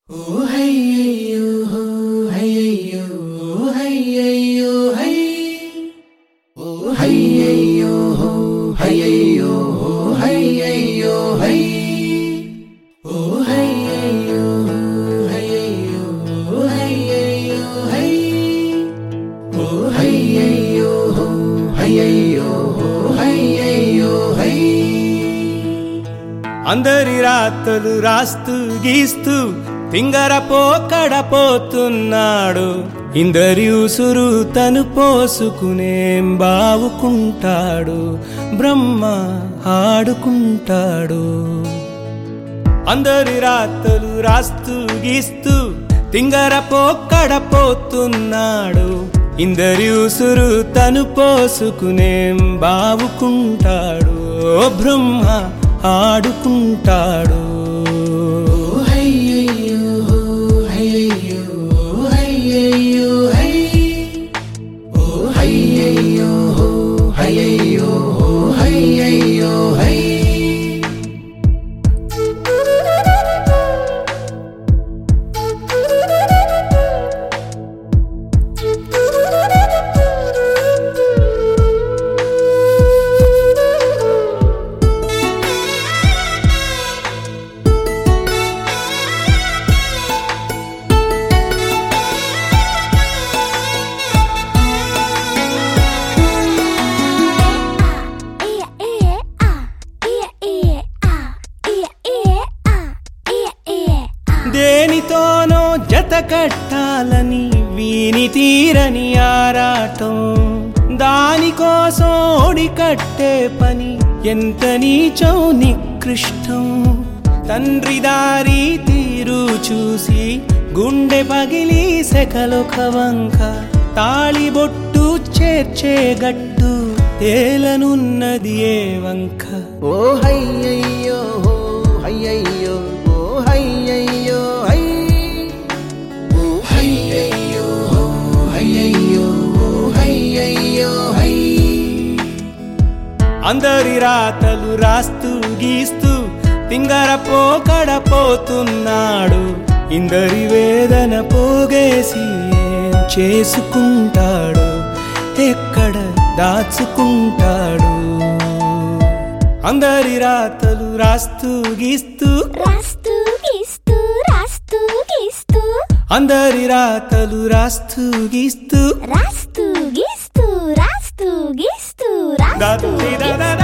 అందరి రాతలు రాస్తూ గీస్తూ తింగర పోకడ పోతున్నాడు ఇందరి ఉసురు తను పోసుకునేం బావుకుంటాడు బ్రహ్మ ఆడుకుంటాడు అందరి రాతలు రాస్తూ గీస్తూ తింగర పోకడ పోతున్నాడు ఇందరి ఉసురు తను పోసుకునేం బావుకుంటాడు బ్రహ్మ ఆడుకుంటాడు దేనితోనో జత కట్టాలని వీని తీరని ఆరాటం దానికోసం ఓడి కట్టే పని ఎంత నీచం నికృష్టం తండ్రి దారి తీరు చూసి గుండె పగిలి సెకలొక వంక తాళిబొట్టు చేర్చే గట్టు తేలనున్నది ఏ వంక ఓ హయ్యయ్యో హో హయ్యయ్యో ఓ హయ్యయ్యో హై ఓ హయ్యయ్యో హో హయ్యయ్యో ఓ హయ్యయ్యో హై అందరి రాతలు రాస్తూ గీస్తూ తింగర పోకడ పోతున్నాడు ఇందరి వేదన పోగేసి ఏం చేసుకుంటాడు ఎక్కడ దాచుకుంటాడు అందరి రాతలు రాస్తూ గీస్తూ రాస్తూ గీస్తూ రాస్తూ గీస్తూ అందరి రాతలు రాస్తూ గీస్తూ రాస్తూ గీస్తూ రాస్తూ గీస్తూ రాస్తూ దా దా దా దా